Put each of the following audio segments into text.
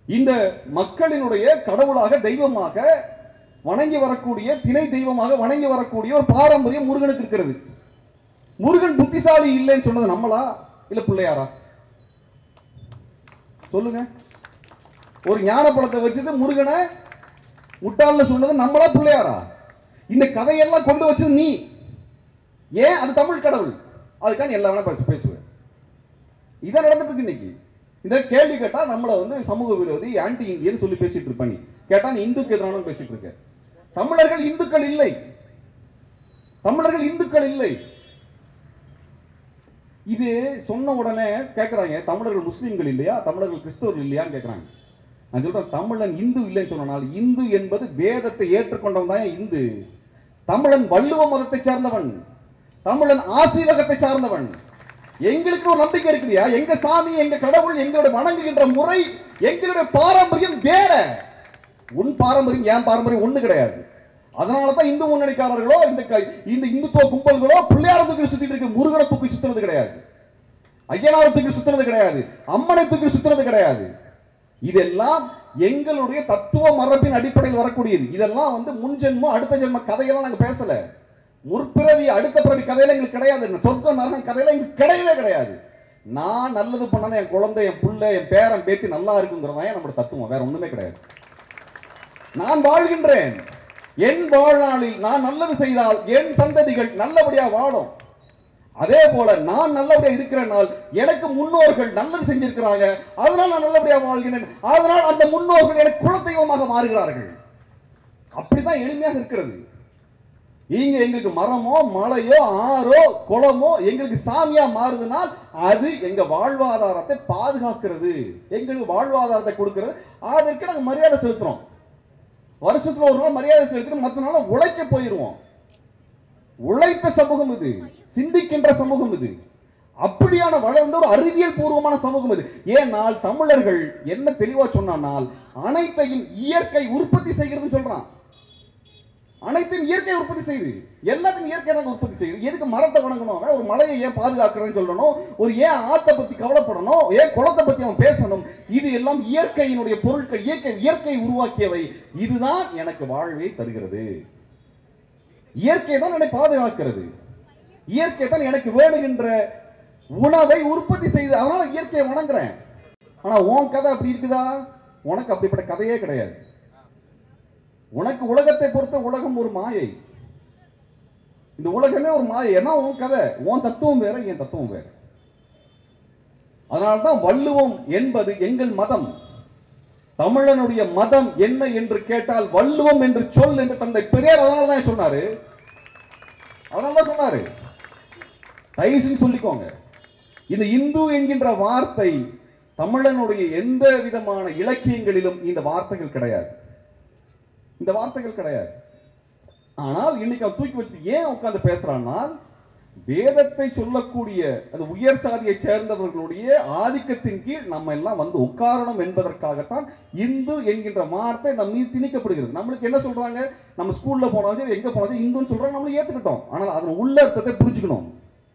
இந்த மக்களினுடைய கடவுளாக தெய்வமாக வணங்கி வரக்கூடிய திணை தெய்வமாக வணங்கி வரக்கூடிய ஒரு பாரம்பரியம் முருகனுக்கு இருக்கிறது முருகன் புத்திசாலி இல்லைன்னு சொன்னது நம்மளா இல்ல பிள்ளையாரா சொல்லுங்க ஒரு ஞான பழத்தை வச்சது முருகனை முட்டாள்னு சொன்னது நம்மளா பிள்ளையாரா இந்த கதையெல்லாம் கொண்டு வச்சது நீ ஏன் அது தமிழ் கடவுள் அதுக்காக நீ எல்லா வேணா பேச பேசுவேன் இதான் நடந்துட்டு இருக்கு இன்னைக்கு இந்த கேள்வி கேட்டா நம்மள வந்து சமூக விரோதி ஆன்டி இந்தியன் சொல்லி பேசிட்டு இருப்ப நீ கேட்டா நீ இந்துக்கு எதிரான பேசிட்டு இருக்க தமிழர்கள் இந்துக்கள் இல்லை தமிழர்கள் இந்துக்கள் இல்லை இது சொன்ன உடனே கேக்குறாங்க தமிழர்கள் முஸ்லிம்கள் இல்லையா தமிழர்கள் கிறிஸ்தவர்கள் இல்லையான்னு கேக்குறாங்க நான் சொல்றேன் தமிழன் இந்து இல்லைன்னு சொன்னால் இந்து என்பது வேதத்தை ஏற்றுக்கொண்டவன் தான் இந்து தமிழன் வள்ளுவ மதத்தை சார்ந்தவன் தமிழன் ஆசீவகத்தை சார்ந்தவன் எங்களுக்கு ஒரு நம்பிக்கை இருக்குதுயா எங்க சாமி எங்க கடவுள் எங்களோட வணங்குகின்ற முறை எங்களுடைய பாரம்பரியம் வேற உன் பாரம்பரியம் என் பாரம்பரியம் ஒண்ணு கிடையாது அதனால தான் இந்து முன்னணிக்காரர்களோ இந்த க- இந்த இந்துத்துவ கும்பல்களோ பிள்ளையார தூக்கி சுத்திட்டு இருக்கு முருகனை தூக்கி சுத்துறது கிடையாது ஐயனாரை தூக்கி சுத்துறது கிடையாது அம்மனை தூக்கி சுத்துறது கிடையாது இதெல்லாம் எங்களுடைய தத்துவ மரபின் அடிப்படையில் வரக்கூடியது இதெல்லாம் வந்து முன் ஜென்மம் அடுத்த ஜென்ம கதையெல்லாம் நாங்க பேசல முற்பிறவி அடுத்த பிறவி கதையில எங்களுக்கு கிடையாது சொர்க்கம் நரகம் கதையில எங்களுக்கு கிடையவே கிடையாது நான் நல்லது பண்ணனா என் குழந்தை என் புள்ள என் பேரன் பேத்தி நல்லா இருக்குங்கிறதா நம்மளோட தத்துவம் வேற ஒண்ணுமே கிடையாது நான் வாழ்கின்றேன் என் வாழ்நாளில் நான் நல்லது செய்தால் என் சந்ததிகள் நல்லபடியா வாழும் அதே போல நான் நல்லபடியா இருக்கிற நாள் எனக்கு முன்னோர்கள் நல்லது செஞ்சிருக்கிறாங்க அதனால நான் நல்லபடியா வாழ்கிறேன் அதனால் அந்த முன்னோர்கள் எனக்கு குலதெய்வமாக மாறுகிறார்கள் அப்படிதான் எளிமையாக இருக்கிறது இங்க எங்களுக்கு மரமோ மலையோ ஆறோ குளமோ எங்களுக்கு சாமியா மாறுதுனால் அது எங்க வாழ்வாதாரத்தை பாதுகாக்கிறது எங்களுக்கு வாழ்வாதாரத்தை கொடுக்கிறது அதற்கு நாங்க மரியாதை செலுத்துறோம் வருஷத்துல ஒரு நாள் மரியாதை செலுத்திட்டு மற்ற நாள் உழைக்க போயிருவோம் உழைத்த சமூகம் இது சிந்திக்கின்ற சமூகம் இது அப்படியான வளர்ந்த ஒரு அறிவியல் பூர்வமான சமூகம் இது ஏனால் தமிழர்கள் என்ன தெளிவா சொன்னால் அனைத்தையும் இயற்கை உற்பத்தி செய்கிறது சொல்றான் அனைத்தையும் இயற்கை உற்பத்தி செய்யுது எல்லாத்தையும் இயற்கை தான் உற்பத்தி செய்யுது எதுக்கு மரத்தை வணங்கணும் அவன் ஒரு மலையை ஏன் பாதுகாக்கிறேன்னு சொல்லணும் ஒரு ஏன் ஆத்தை பத்தி கவலைப்படணும் ஏன் குளத்தை பத்தி அவன் பேசணும் இது எல்லாம் இயற்கையினுடைய பொருட்கள் இயற்கை இயற்கை உருவாக்கியவை இதுதான் எனக்கு வாழ்வை தருகிறது இயற்கை தான் என்னை பாதுகாக்கிறது இயற்கை தான் எனக்கு வேணுகின்ற உணவை உற்பத்தி செய்து அதனால இயற்கையை வணங்குறேன் ஆனா உன் கதை அப்படி இருக்குதா உனக்கு அப்படிப்பட்ட கதையே கிடையாது உனக்கு உலகத்தை பொறுத்த உலகம் ஒரு மாயை இந்த உலகமே ஒரு மாயை ஏன்னா உன் கதை உன் தத்துவம் வேற என் தத்துவம் வேற அதனால்தான் வள்ளுவம் என்பது எங்கள் மதம் தமிழனுடைய மதம் என்ன என்று கேட்டால் வள்ளுவம் என்று சொல் என்று தந்தை பெரியார் அதனால தான் சொன்னாரு அதனால தான் சொன்னாரு தயவு செஞ்சு சொல்லிக்கோங்க இந்த இந்து என்கின்ற வார்த்தை தமிழனுடைய எந்த விதமான இலக்கியங்களிலும் இந்த வார்த்தைகள் கிடையாது இந்த வார்த்தைகள் கிடையாது ஆனால் இன்னைக்கு அவன் தூக்கி வச்சு ஏன் உட்கார்ந்து பேசுறான்னா வேதத்தை சொல்லக்கூடிய அந்த உயர் சாதியை சேர்ந்தவர்களுடைய ஆதிக்கத்தின் கீழ் நம்ம எல்லாம் வந்து உட்காரணும் என்பதற்காகத்தான் இந்து என்கின்ற வார்த்தை நம்ம மீது திணிக்கப்படுகிறது நம்மளுக்கு என்ன சொல்றாங்க நம்ம ஸ்கூல்ல போனாலும் சரி, எங்க போனாலும் இந்துன்னு சொல்றாங்க நம்மளும் ஏத்துக்கிட்டோம் ஆனால் அதன் உள்ள அர்த்தத்தை புரிஞ்சுக்கணும்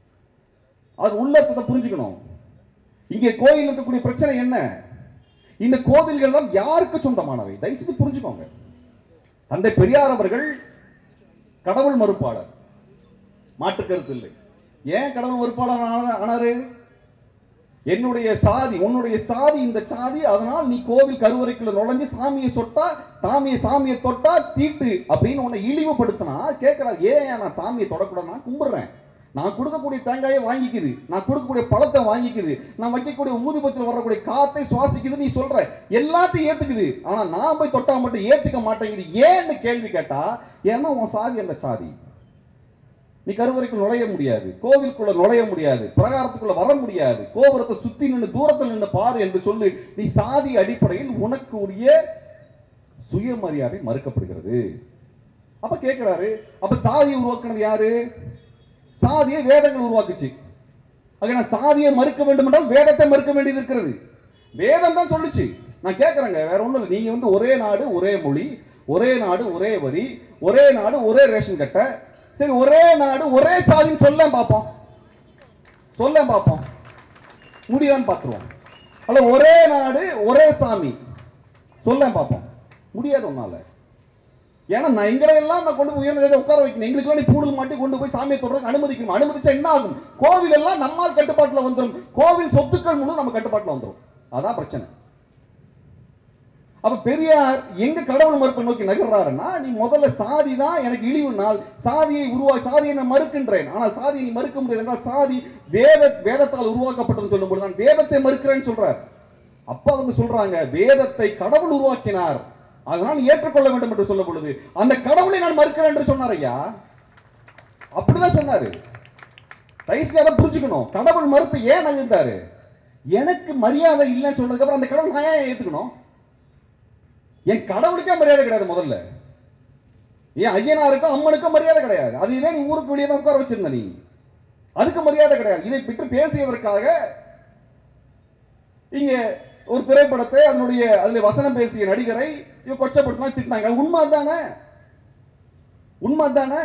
அது உள்ள அர்த்தத்தை புரிஞ்சுக்கணும் இங்கே கோயில் இருக்கக்கூடிய பிரச்சனை என்ன இந்த கோவில்கள் எல்லாம் யாருக்கு சொந்தமானவை தயவு செஞ்சு புரிஞ்சுக்கோங்க தந்தை பெரியார் அவர்கள் கடவுள் மறுப்பாளர் மாற்று கருத்து இல்லை ஏன் கடவுள் மறுப்பாளர் ஆனா- ஆனாரு என்னுடைய சாதி உன்னுடைய சாதி இந்த சாதி அதனால் நீ கோவில் கருவறைக்குள்ள நுழைஞ்சு சாமியை சொட்டா சாமியை சாமியை தொட்டா தீட்டு அப்படின்னு உன்னை இழிவுபடுத்தினா கேட்கிறார் ஏன் நான் சாமியை தொடக்கூடாது நான் கும்பிடுறேன் நான் கொடுக்கக்கூடிய தேங்காயை வாங்கிக்குது நான் கொடுக்கக்கூடிய பழத்தை வாங்கிக்குது நான் வைக்கக்கூடிய ஊதுபத்தில் வரக்கூடிய காத்தை சுவாசிக்குது நீ சொல்ற எல்லாத்தையும் ஏத்துக்குது ஆனா நான் போய் தொட்டா மட்டும் ஏத்துக்க மாட்டேங்குது ஏன்னு கேள்வி கேட்டா ஏன்னா உன் சாதி அந்த சாதி நீ கருவறைக்குள் நுழைய முடியாது கோவிலுக்குள்ள நுழைய முடியாது பிரகாரத்துக்குள்ள வர முடியாது கோபுரத்தை சுத்தி நின்று தூரத்தில் நின்று பாரு என்று சொல்லி நீ சாதி அடிப்படையில் உனக்கு உரிய சுயமரியாதை மறுக்கப்படுகிறது அப்ப கேட்கிறாரு அப்ப சாதியை உருவாக்குனது யாரு சாதியை வேதங்கள் உருவாக்குச்சு ஆக நான் சாதியை மறுக்க வேண்டும் என்றால் வேதத்தை மறுக்க வேண்டியது இருக்கிறது வேதம் தான் சொல்லுச்சு நான் கேட்கறேங்க வேற ஒண்ணும் இல்லை நீங்க வந்து ஒரே நாடு ஒரே மொழி ஒரே நாடு ஒரே வரி ஒரே நாடு ஒரே ரேஷன் கட்டை சரி ஒரே நாடு ஒரே சாதின்னு சொல்ல பார்ப்போம் சொல்ல பார்ப்போம் முடியான்னு பார்த்துருவோம் அல்ல ஒரே நாடு ஒரே சாமி சொல்ல பார்ப்போம் முடியாது உன்னால ஏன்னா நான் எங்களை எல்லாம் நான் கொண்டு போய் உயர்ந்த இடத்துல உட்கார வைக்கணும் எங்களுக்கெல்லாம் நீ பூடல் மாட்டி கொண்டு போய் சாமியை தொடர்ந்து அனுமதிக்கணும் அனுமதிச்சா என்ன ஆகும் கோவில் எல்லாம் நம்மால் கட்டுப்பாட்டுல வந்துடும் கோவில் சொத்துக்கள் முழு நம்ம கட்டுப்பாட்டுல வந்துடும் அதான் பிரச்சனை அப்ப பெரியார் எங்க கடவுள் மறுப்பை நோக்கி நகர்றாருன்னா நீ முதல்ல சாதி தான் எனக்கு இழிவு நாள் சாதியை உருவா சாதியை நான் மறுக்கின்றேன் ஆனால் சாதியை நீ மறுக்க முடியாது என்றால் சாதி வேத வேதத்தால் உருவாக்கப்பட்டதுன்னு சொல்லும்போது நான் வேதத்தை மறுக்கிறேன்னு சொல்றார் அப்ப அவங்க சொல்றாங்க வேதத்தை கடவுள் உருவாக்கினார் அதனால் நீ ஏற்றுக்கொள்ள வேண்டும் என்று சொல்லும் பொழுது அந்த கடவுளை நான் மறுக்கிறேன் என்று சொன்னார் ஐயா அப்படிதான் சொன்னாரு தயவுசெய்து அதை புரிஞ்சுக்கணும் கடவுள் மறுப்பு ஏன் நகர்ந்தாரு எனக்கு மரியாதை இல்லைன்னு சொன்னதுக்கு அப்புறம் அந்த கடவுள் நான் ஏன் ஏத்துக்கணும் என் கடவுளுக்கே மரியாதை கிடையாது முதல்ல ஏன் ஐயனாருக்கும் அம்மனுக்கும் மரியாதை கிடையாது அதுவே நீ ஊருக்கு வெளியே தான் உட்கார வச்சிருந்த நீ அதுக்கு மரியாதை கிடையாது இதை பற்றி பேசியதற்காக இங்க ஒரு திரைப்படத்தை அதனுடைய அதுல வசனம் பேசிய நடிகரை இவன் கொச்சப்படுத்தலாம் திட்டினாங்க உண்மை தானே உண்மை தானே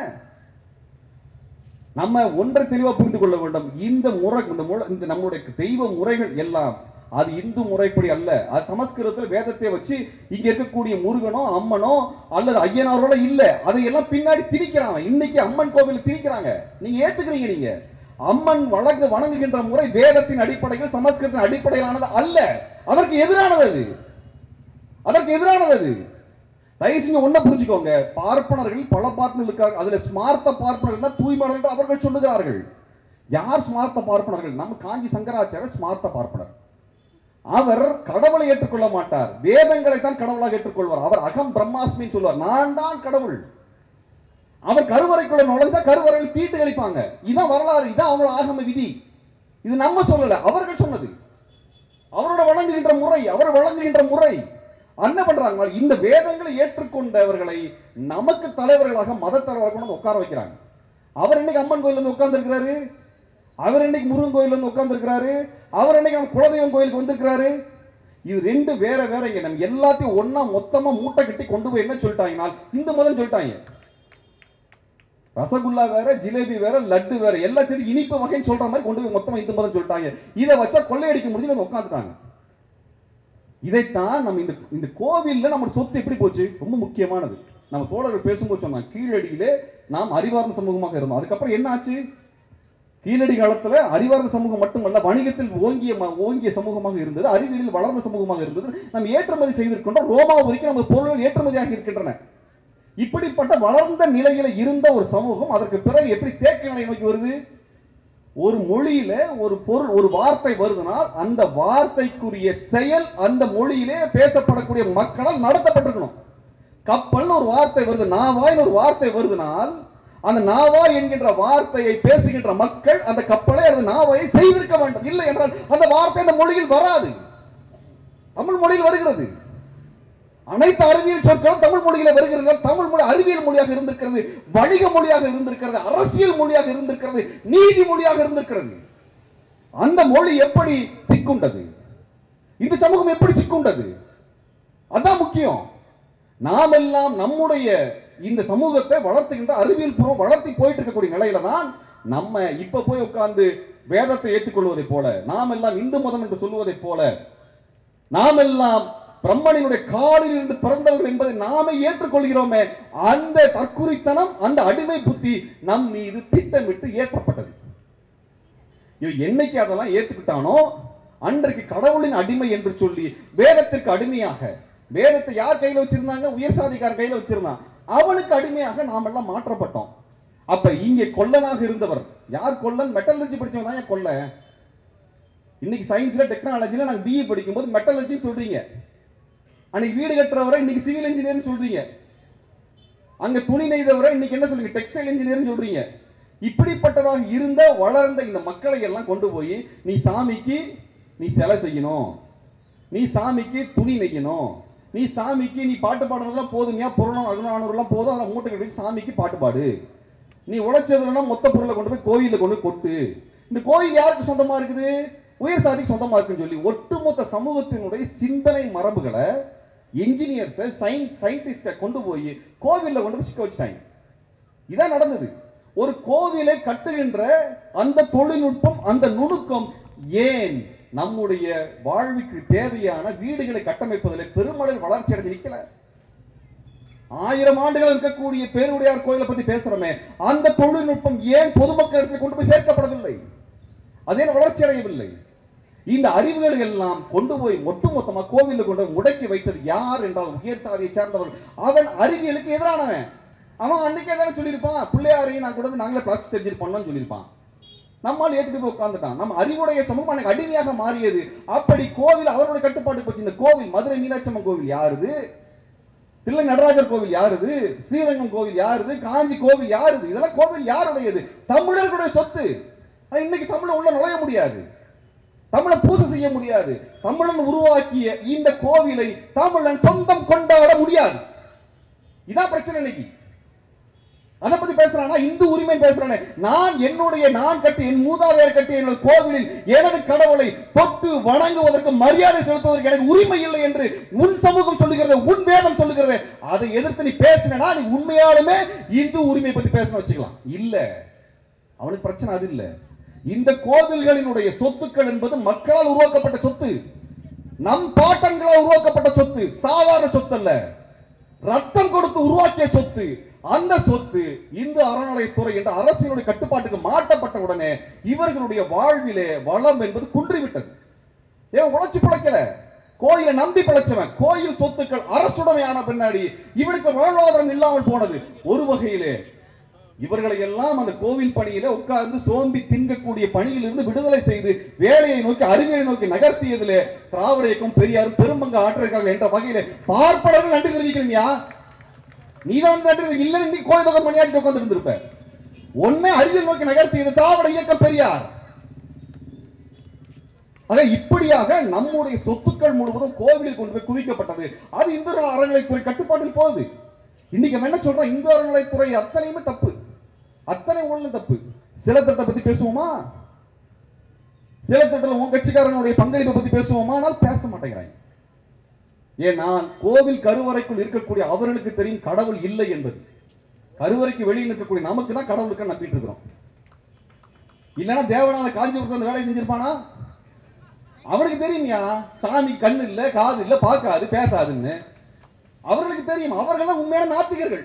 நம்ம ஒன்றை தெளிவா புரிந்து கொள்ள வேண்டும் இந்த முறை இந்த முறை- இந்த நம்முடைய தெய்வ முறைகள் எல்லாம் அது இந்து முறைப்படி அல்ல அது சமஸ்கிருதத்தில் வேதத்தை வச்சு இங்க இருக்கக்கூடிய முருகனோ அம்மனோ அல்லது ஐயனாரோட இல்ல அதையெல்லாம் பின்னாடி திணிக்கிறாங்க இன்னைக்கு அம்மன் கோவில் திணிக்கிறாங்க நீங்க ஏத்துக்கிறீங்க நீங்க அம்மன் வழங்கு வணங்குகின்ற முறை வேதத்தின் அடிப்படையில் சமஸ்கிருதத்தின் அடிப்படையிலானது அல்ல அதற்கு எதிரானது அது அதற்கு எதிரானது அது தயவு செஞ்சு ஒண்ண புரிஞ்சுக்கோங்க பார்ப்பனர்கள் பல பார்ப்பனர்கள் இருக்காங்க அதுல ஸ்மார்த்த பார்ப்பனர்கள் தூய்மையாளர்கள் என்று அவர்கள் சொல்லுகிறார்கள் யார் ஸ்மார்த்த பார்ப்பனர்கள் நம்ம காஞ்சி சங்கராச்சாரியர் ஸ்மார்த்த பார்ப்பனர் அவர் கடவுளை ஏற்றுக்கொள்ள மாட்டார் வேதங்களை தான் கடவுளாக ஏற்றுக்கொள்வார் அவர் அகம் பிரம்மாஸ்மின்னு சொல்லுவார் நான் தான் கடவுள் அவர் கருவறைக்குள்ள நுழைஞ்சா கருவறையில் தீட்டு கழிப்பாங்க இதான் வரலாறு இதான் அவங்களோட ஆகம விதி இது நம்ம சொல்லல அவர்கள் சொன்னது அவரோட வழங்குகின்ற முறை அவர் வழங்குகின்ற முறை என்ன பண்றாங்க இந்த வேதங்களை ஏற்றுக்கொண்டவர்களை நமக்கு தலைவர்களாக மத தலைவர்கள் கொண்டு வந்து உட்கார வைக்கிறாங்க அவர் இன்னைக்கு அம்மன் கோயில்ல இருந்து உட்கார்ந்து இருக்கிறாரு அவர் இன்னைக்கு முருகன் கோயில்ல இருந்து உட்கார்ந்து இருக்கிறாரு அவர் இன்னைக்கு நம்ம குலதெய்வம் கோயிலுக்கு வந்திருக்கிறாரு இது ரெண்டு வேற வேறங்க நம்ம எல்லாத்தையும் ஒண்ணா மொத்தமா மூட்டை கட்டி கொண்டு போய் என்ன சொல்லிட்டாங்கன்னா இந்த முதல் சொல்லிட்டாங்க ரசகுல்லா வேற ஜிலேபி வேற லட்டு வேற எல்லா சரி இனிப்பு வகைன்னு சொல்ற மாதிரி கொண்டு போய் மொத்தமா இந்த முதல் சொல்லிட்டாங்க இதை வச்சா கொள்ளையடிக்க முடிஞ்சு வந்து உட்காந்துட்டாங்க இதைத்தான் நம்ம இந்த இந்த கோவில்ல நம்ம சொத்து எப்படி போச்சு ரொம்ப முக்கியமானது நம்ம தோழர்கள் பேசும்போது சொன்னாங்க கீழடியிலே நாம் அறிவார்ந்த சமூகமாக இருந்தோம் அதுக்கப்புறம் என்ன ஆச்சு கீழடி காலத்துல அறிவார்ந்த சமூகம் மட்டுமல்ல வணிகத்தில் ஓங்கிய ம- ஓங்கிய சமூகமாக இருந்தது அறிவியலில் வளர்ந்த சமூகமாக இருந்தது நாம் ஏற்றுமதி செய்திருக்கின்றோம் ரோமா வரைக்கும் நம்ம பொருள்கள் ஏற்றுமதியாக இருக்கின்றன இப்படிப்பட்ட வளர்ந்த நிலையில இருந்த ஒரு சமூகம் அதற்கு பிறகு எப்படி தேக்க நிலை நோக்கி வருது ஒரு மொழியில ஒரு பொருள் ஒரு வார்த்தை வருதுனால் அந்த வார்த்தைக்குரிய செயல் அந்த மொழியிலே பேசப்படக்கூடிய மக்களால் நடத்தப்பட்டிருக்கணும் கப்பல்னு ஒரு வார்த்தை வருது நாவாய்னு ஒரு வார்த்தை வருதுனால் அந்த நாவாய் என்கின்ற வார்த்தையை பேசுகின்ற மக்கள் அந்த கப்பலை அந்த நாவாயை செய்திருக்க வேண்டும் இல்லை என்றால் அந்த வார்த்தை அந்த மொழியில் வராது தமிழ் மொழியில் வருகிறது அனைத்து அறிவியல் சொற்களும் தமிழ் மொழியில வருகிறது தமிழ் மொழி அறிவியல் மொழியாக இருந்திருக்கிறது வணிக மொழியாக இருந்திருக்கிறது அரசியல் மொழியாக இருந்திருக்கிறது நீதி மொழியாக இருந்திருக்கிறது அந்த மொழி எப்படி சிக்குண்டது இந்த சமூகம் எப்படி சிக்குண்டது அதான் முக்கியம் நாம் எல்லாம் நம்முடைய இந்த சமூகத்தை வளர்த்துகின்ற அறிவியல் பூர்வம் வளர்த்தி போயிட்டு இருக்கக்கூடிய நிலையில தான் நம்ம இப்ப போய் உட்கார்ந்து வேதத்தை ஏற்றுக்கொள்வதைப் போல நாம் எல்லாம் இந்து மதம் என்று சொல்லுவதைப் போல நாம் எல்லாம் பிரம்மனினுடைய காலில் இருந்து பிறந்தவர்கள் என்பதை நாமே ஏற்றுக்கொள்கிறோமே அந்த தற்குறித்தனம் அந்த அடிமை புத்தி நம் மீது திட்டமிட்டு ஏற்றப்பட்டது இவன் என்னைக்கு அதெல்லாம் ஏத்துக்கிட்டானோ அன்றைக்கு கடவுளின் அடிமை என்று சொல்லி வேதத்திற்கு அடிமையாக வேதத்தை யார் கையில வச்சிருந்தாங்க உயர் சாதிக்காரன் கையில வச்சிருந்தான் அவனுக்கு அடிமையாக நாம் எல்லாம் மாற்றப்பட்டோம் அப்ப இங்கே கொல்லனாக இருந்தவர் யார் கொல்லன் மெட்டலர்ஜி படிச்சவன் தான் ஏன் கொல்லன் இன்னைக்கு சயின்ஸ்ல டெக்னாலஜில நாங்க பிஇ படிக்கும்போது மெட்டலர்ஜி சொல்றீங்க அன்னைக்கு வீடு கட்டுறவரை இன்னைக்கு சிவில் இன்ஜினியர் சொல்றீங்க அங்க துணி நெய்தவரை இன்னைக்கு என்ன சொல்றீங்க டெக்ஸ்டைல் இன்ஜினியர் சொல்றீங்க இப்படிப்பட்டதாக இருந்த வளர்ந்த இந்த மக்களை எல்லாம் கொண்டு போய் நீ சாமிக்கு நீ சிலை செய்யணும் நீ சாமிக்கு துணி நெய்யணும் நீ சாமிக்கு நீ பாட்டு பாடுறதெல்லாம் போதுமையா புறணும் அருணானூர்லாம் போதும் அதை மூட்டை கட்டி சாமிக்கு பாட்டு பாடு நீ உழைச்சதுலன்னா மொத்த பொருளை கொண்டு போய் கோயிலில் கொண்டு போய் கொட்டு இந்த கோயில் யாருக்கு சொந்தமா இருக்குது உயர் சாதிக்கு சொந்தமா இருக்குன்னு சொல்லி ஒட்டுமொத்த சமூகத்தினுடைய சிந்தனை மரபுகளை இன்ஜினியர்ஸை சயின்ஸ் சயின்டிஸ்டை கொண்டு போய் கோவில்ல கொண்டு போய் சிக்க வச்சுட்டாங்க இதான் நடந்தது ஒரு கோவிலை கட்டுகின்ற அந்த தொழில்நுட்பம் அந்த நுணுக்கம் ஏன் நம்முடைய வாழ்வுக்கு தேவையான வீடுகளை கட்டமைப்பதில் பெருமளவில் வளர்ச்சி அடைஞ்சு நிக்கல ஆயிரம் ஆண்டுகள் இருக்கக்கூடிய பேருடையார் கோயிலை பத்தி பேசுறோமே அந்த தொழில்நுட்பம் ஏன் பொதுமக்களிடத்தில் கொண்டு போய் சேர்க்கப்படவில்லை அதே வளர்ச்சி அடையவில்லை இந்த அறிவுகளை எல்லாம் கொண்டு போய் ஒட்டுமொத்தமா கோவில்ல கொண்டு போய் முடக்கி வைத்தது யார் என்றால் உயர் சாதியை சார்ந்தவர்கள் அவன் அறிவியலுக்கு எதிரானவன் அவன் அன்னைக்கே தானே சொல்லியிருப்பான் பிள்ளையாரையும் நான் கூட வந்து நாங்களே பிளாஸ்டிக் சர்ஜரி பண்ணோம்னு சொல்லியிருப்பான் நம்மால் ஏற்றுட்டு போய் உட்கார்ந்துட்டான் நம்ம அறிவுடைய சமூகம் அன்னைக்கு அடிமையாக மாறியது அப்படி கோவில் அவருடைய கட்டுப்பாட்டு போச்சு இந்த கோவில் மதுரை மீனாட்சி அம்மன் கோவில் யாருது தில்லை நடராஜர் கோவில் யாருது ஸ்ரீரங்கம் கோவில் யாருது காஞ்சி கோவில் யாருது இதெல்லாம் கோவில் யாருடையது தமிழர்களுடைய சொத்து ஆனா இன்னைக்கு தமிழ உள்ள நுழைய முடியாது தமிழை பூசை செய்ய முடியாது தமிழன் உருவாக்கிய இந்த கோவிலை தமிழன் சொந்தம் கொண்டாட முடியாது இதான் பிரச்சனை இன்னைக்கு அதை பத்தி பேசுறானா இந்து உரிமை பேசுறானே நான் என்னுடைய நான் கட்டி என் மூதாதையர் கட்டிய என்னுடைய கோவிலில் எனது கடவுளை தொட்டு வணங்குவதற்கு மரியாதை செலுத்துவதற்கு எனக்கு உரிமை இல்லை என்று உன் சமூகம் சொல்லுகிறது உன் வேதம் சொல்லுகிறது அதை எதிர்த்து நீ பேசினா நீ உண்மையாலுமே இந்து உரிமை பத்தி பேசணும் வச்சுக்கலாம் இல்ல அவனுக்கு பிரச்சனை அது இல்ல இந்த கோவில்களினுடைய சொத்துக்கள் என்பது மக்களால் உருவாக்கப்பட்ட சொத்து நம் பாட்டன்களால் உருவாக்கப்பட்ட சொத்து சாதாரண சொத்து அல்ல ரத்தம் கொடுத்து உருவாக்கிய சொத்து அந்த சொத்து இந்து அறநிலையத்துறை என்ற அரசினுடைய கட்டுப்பாட்டுக்கு மாற்றப்பட்ட உடனே இவர்களுடைய வாழ்விலே வளம் என்பது குன்றிவிட்டது ஏன் உழைச்சு பிழைக்கல கோயிலை நம்பி பிழைச்சவன் கோயில் சொத்துக்கள் அரசுடைமையான பின்னாடி இவனுக்கு வாழ்வாதாரம் இல்லாமல் போனது ஒரு வகையிலே இவர்களை எல்லாம் அந்த கோவில் பணியில உட்கார்ந்து சோம்பி திங்கக்கூடிய பணியிலிருந்து விடுதலை செய்து வேலையை நோக்கி அறிவியலை நோக்கி நகர்த்தியதிலே திராவிட இயக்கம் பெரியார் பெருமங்க ஆற்றிருக்கார்கள் என்ற வகையிலே பார்ப்பனர்கள் நன்றி தெரிவிக்கிறீங்க நீதான் நன்றி இல்ல நீ கோயில் தொகை பணியாற்றி உட்கார்ந்து இருந்திருப்ப ஒன்னே அறிவியல் நோக்கி நகர்த்தியது திராவிட இயக்கம் பெரியார் ஆக இப்படியாக நம்முடைய சொத்துக்கள் முழுவதும் கோவிலில் கொண்டு போய் குவிக்கப்பட்டது அது இந்து அறநிலைத்துறை கட்டுப்பாட்டில் போகுது இன்னைக்கு நம்ம என்ன சொல்றோம் இந்து அறநிலைத்துறை அத்தனையுமே தப்பு அத்தனை ஒண்ணு தப்பு சில திட்டத்தை பத்தி பேசுவோமா சில திட்டத்தில் உன் கட்சிக்காரனுடைய பங்களிப்பை பத்தி பேசுவோமா ஆனால் பேச மாட்டேங்கிறாங்க ஏன்னா கோவில் கருவறைக்குள் இருக்கக்கூடிய அவர்களுக்கு தெரியும் கடவுள் இல்லை என்பது கருவறைக்கு வெளியில் இருக்கக்கூடிய நமக்கு தான் கடவுள் இருக்க நம்பிட்டு இருக்கிறோம் இல்லைன்னா தேவனால காஞ்சிபுரத்தில் அந்த வேலையை செஞ்சிருப்பானா அவனுக்கு தெரியுமியா சாமி கண்ணு இல்ல காது இல்ல பார்க்காது பேசாதுன்னு அவர்களுக்கு தெரியும் அவர்கள் தான் உண்மையான நாத்திகர்கள்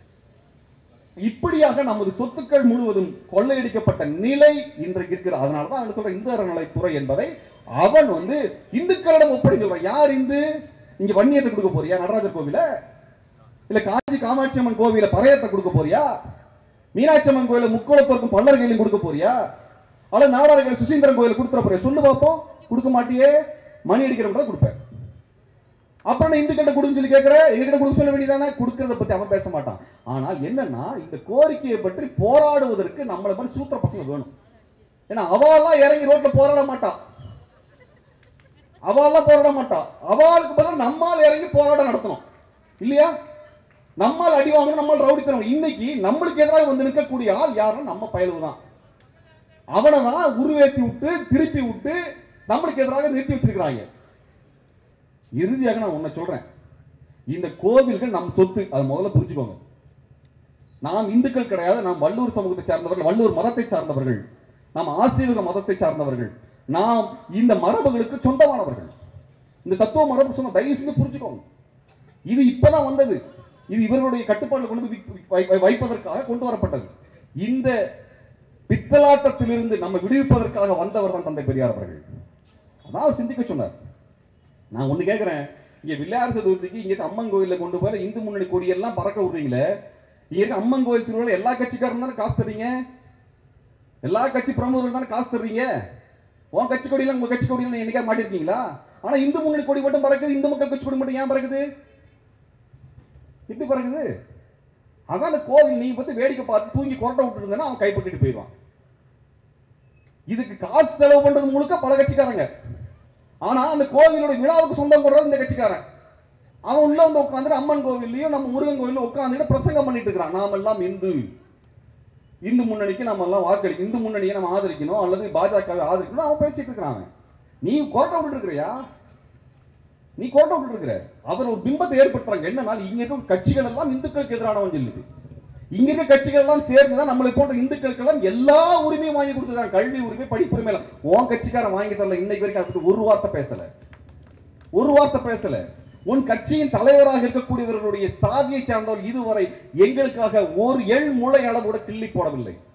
இப்படியாக நமது சொத்துக்கள் முழுவதும் கொள்ளையடிக்கப்பட்ட நிலை இன்றைக்கு இருக்கிறது அதனால தான் அவன் சொல்ற இந்து அறநிலைத்துறை என்பதை அவன் வந்து இந்துக்களிடம் ஒப்படைச்சு சொல்றான் யார் இந்து இங்க வன்னியத்தை கொடுக்க போறியா நடராஜர் கோவில இல்ல காஞ்சி காமாட்சி அம்மன் கோவில பறையத்தை கொடுக்க போறியா மீனாட்சி அம்மன் கோயில முக்கோலத்திற்கும் பல்லர் கையிலும் கொடுக்க போறியா அல்லது நாடார்கள் சுசீந்திரன் கோயில கொடுத்துற போறியா சொல்லு பார்ப்போம் கொடுக்க மாட்டியே மணி அடிக்கிறவங்க தான் கொடுப்பேன் அப்புறம் நான் இந்துக்கிட்ட கொடுன்னு சொல்லி கேட்கிற எங்ககிட்ட கொடுக்க சொல்ல வேண்டியதானே கொடுக்கறத பத்தி அவன் பேச மாட்டான் ஆனால் என்னன்னா இந்த கோரிக்கையை பற்றி போராடுவதற்கு நம்மள மாதிரி சூத்திர பசங்க வேணும் ஏன்னா அவெல்லாம் இறங்கி ரோட்ல போராட மாட்டான் அவெல்லாம் போராட மாட்டான் அவளுக்கு பதில் நம்மால் இறங்கி போராட்டம் நடத்தணும் இல்லையா நம்மால் அடி வாங்கணும் நம்மால் ரவுடித்தனம் இன்னைக்கு நம்மளுக்கு எதிராக வந்து நிற்கக்கூடிய ஆள் யாருன்னா நம்ம பயலுவு தான் அவனை தான் உருவேத்தி விட்டு திருப்பி விட்டு நம்மளுக்கு எதிராக நிறுத்தி வச்சிருக்கிறாங்க இறுதியாக நான் உன்னை சொல்றேன் இந்த கோவில்கள் நம் சொத்து அதை முதல்ல புரிஞ்சுக்கோங்க நாம் இந்துக்கள் கிடையாது நாம் வள்ளூர் சமூகத்தை சார்ந்தவர்கள் வள்ளூர் மதத்தை சார்ந்தவர்கள் நாம் ஆசீர்வக மதத்தை சார்ந்தவர்கள் நாம் இந்த மரபுகளுக்கு சொந்தமானவர்கள் இந்த தத்துவ மரபு சொன்ன தயவு செஞ்சு புரிஞ்சுக்கோங்க இது இப்பதான் வந்தது இது இவர்களுடைய கட்டுப்பாட்டில் கொண்டு போய் வி- வை- வை- வைப்பதற்காக கொண்டு வரப்பட்டது இந்த பித்தலாட்டத்திலிருந்து நம்ம விடுவிப்பதற்காக வந்தவர் தான் தந்தை பெரியார் அவர்கள் அதான் அவர் சிந்திக்க சொன்னார் நான் ஒண்ணு கேட்கிறேன் இங்க வில்லையார் சதுர்த்திக்கு இங்க இருக்க அம்மன் கோயில்ல கொண்டு போய் இந்து முன்னணி கொடியெல்லாம் பறக்க விடுறீங்களே இங்க இருக்க அம்மன் கோயில் திருவிழா எல்லா கட்சிக்காரரும் தானே காசு தர்றீங்க எல்லா கட்சி பிரமுகர்கள் தானே காசு தர்றீங்க உன் கட்சி கொடியில உங்க கட்சி கொடியில என்னைக்கா மாட்டிருக்கீங்களா ஆனா இந்து முன்னணி கொடி மட்டும் பறக்குது இந்து மக்கள் கட்சி கொடி மட்டும் ஏன் பறக்குது எப்படி பறக்குது அதான் அந்த கோவில் நீ பத்தி வேடிக்கை பார்த்து தூங்கி கொரட்டை விட்டு இருந்தா அவன் கைப்பற்றிட்டு போயிடுவான் இதுக்கு காசு செலவு பண்றது முழுக்க பல கட்சிக்காரங்க ஆனா அந்த கோவிலோட விழாவுக்கு சொந்தம் போடுறது இந்த கட்சிக்காரன் அவன் உள்ள வந்து உட்காந்துட்டு அம்மன் கோவில்லையும் நம்ம முருகன் கோவில்ல உட்காந்துட்டு பிரசங்கம் பண்ணிட்டு இருக்கிறான் நாம எல்லாம் இந்து இந்து முன்னணிக்கு நம்ம எல்லாம் வாக்களிக்கணும் இந்து முன்னணியை நம்ம ஆதரிக்கணும் அல்லது பாஜகவை ஆதரிக்கணும் அவன் பேசிட்டு இருக்கிறான் அவன். நீ கோட்டை விட்டு இருக்கிறியா நீ கோட்டை விட்டு இருக்கிற அவர் ஒரு பிம்பத்தை ஏற்படுத்துறாங்க என்னன்னா இங்க இருக்க கட்சிகள் எல்லாம் இந்துக்களுக்கு எதிரானவன் சொல்லிட்டு இங்க இருக்க கட்சிகள் எல்லாம் சேர்ந்து தான் நம்மளை போன்ற இந்துக்களுக்கெல்லாம் எல்லா உரிமையும் வாங்கி கொடுத்துருக்காங்க கல்வி உரிமை படிப்பு உரிமை எல்லாம் உன் கட்சிக்காரன் வாங்கி தரல இன்னைக்கு வரைக்கும் அதுக்கு ஒரு வார்த்தை பேசல ஒரு வார்த்தை பேசல உன் கட்சியின் தலைவராக இருக்கக்கூடியவர்களுடைய சாதியை சார்ந்தவர் இதுவரை எங்களுக்காக ஒரு எள் முளை அளவு கூட கிள்ளி போடவில்லை